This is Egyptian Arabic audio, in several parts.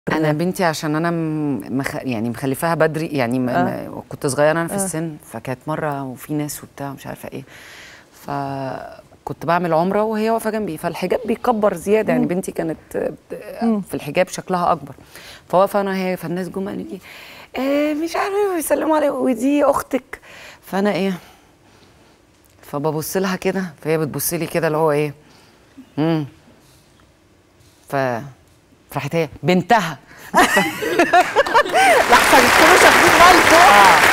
انا بنتي عشان انا م- مخ... يعني مخلفاها بدري يعني م... آه. م... كنت صغيره انا في آه. السن فكانت مره وفي ناس وبتاع مش عارفه ايه فكنت بعمل عمره وهي واقفه جنبي فالحجاب بيكبر زياده يعني بنتي كانت آه، في الحجاب شكلها اكبر فواقفه انا وهي فالناس جم قالوا لي إيه مش عارفه بيسلموا عليا ودي اختك فانا ايه فببص لها كده فهي بتبص لي كده اللي هو ايه امم ف فراحت هي بنتها لحظه تكونوا شايفين بالكم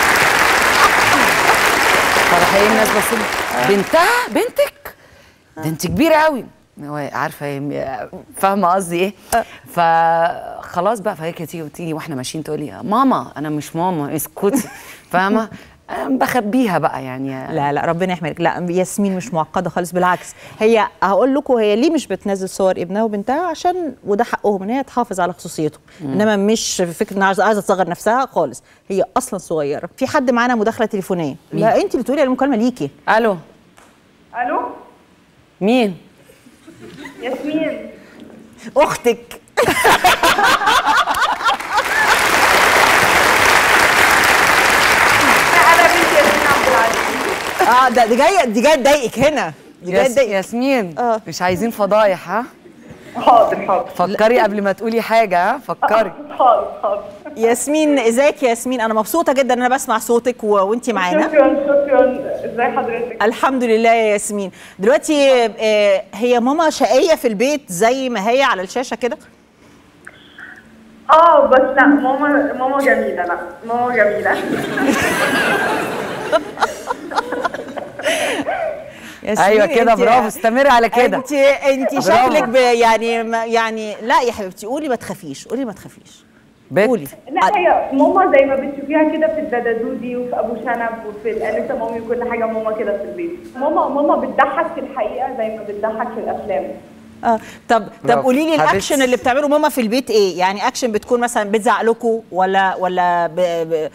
فراح ايه الناس بصوا لي، بنتها بنتك ده انت كبيره قوي هو عارفه هي- فاهمه قصدي ايه فخلاص بقى فهي كانت تيجي تيجي واحنا ماشيين تقول لي ماما انا مش ماما اسكتي فاهمه أنا بخبيها بقى يعني لا لا ربنا يحميك لا ياسمين مش معقده خالص بالعكس هي هقول لكم هي ليه مش بتنزل صور ابنها وبنتها عشان وده حقهم ان هي تحافظ على خصوصيتهم انما مش فكره انها عايزه عايزة تصغر نفسها خالص هي اصلا صغيره في حد معانا مداخله تليفونيه لا انت اللي تقولي المكالمه ليكي الو الو مين ياسمين اختك انا بنت ياسمين عبد العزيز اه ده دي جايه دي جايه تضايقك هنا دي جايه ياس... تضايقك ياسمين آه. مش عايزين فضايح ها حاضر حاضر فكري قبل ما تقولي حاجه ها فكري حاضر حاضر ياسمين ازيك يا ياسمين انا مبسوطه جدا ان انا بسمع صوتك و... وانت معانا شكرا شكرا ازي حضرتك الحمد لله يا ياسمين دلوقتي آه، هي ماما شقيه في البيت زي ما هي على الشاشه كده اه بس لا ماما ماما جميله لا ماما جميله ياسمين ايوه كده أنت- برافو استمري على كده انت انت برافو. شكلك ب- يعني ما- يعني لا يا حبيبتي قولي ما تخافيش قولي ما تخافيش بت قولي لا هي ماما زي ما بتشوفيها كده في الددادودي وفي ابو شنب وفي الانسه مامي وكل حاجه ماما كده في البيت ماما ماما بتضحك في الحقيقه زي ما بتضحك في الافلام اه طب طب برافو. قولي لي حبيبتي. الاكشن اللي بتعمله ماما في البيت ايه يعني اكشن بتكون مثلا بتزعق لكم ولا ولا ب... ب...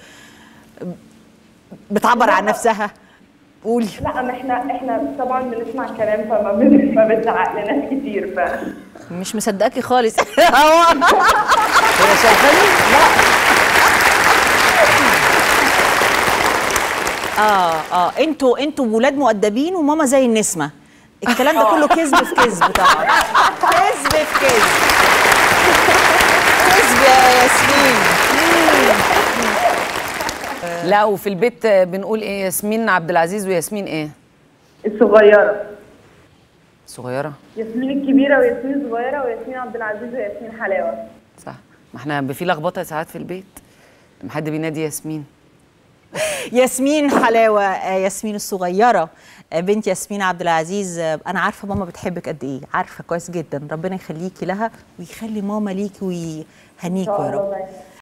بتعبر عن نفسها قولي لا ما احنا احنا طبعا بنسمع كلام فما بن- ما بتزعق لناس كتير ف مش مصدقاكي خالص هي شايفاني اه اه انتوا انتوا ولاد مؤدبين وماما زي النسمه الكلام ده كله كذب في كذب طبعا كذب في كذب كذب يا ياسمين لا وفي البيت بنقول ايه ياسمين عبد العزيز وياسمين ايه الصغيره صغيره ياسمين الكبيره وياسمين الصغيره وياسمين عبد العزيز وياسمين حلاوه صح ما احنا في لخبطه ساعات في البيت لما حد بينادي ياسمين ياسمين حلاوه آه، ياسمين الصغيره آه، بنت ياسمين عبد العزيز آه، انا عارفه ماما بتحبك قد ايه عارفه كويس جدا ربنا يخليكي لها ويخلي ماما ليكي ويهنيكوا يا رب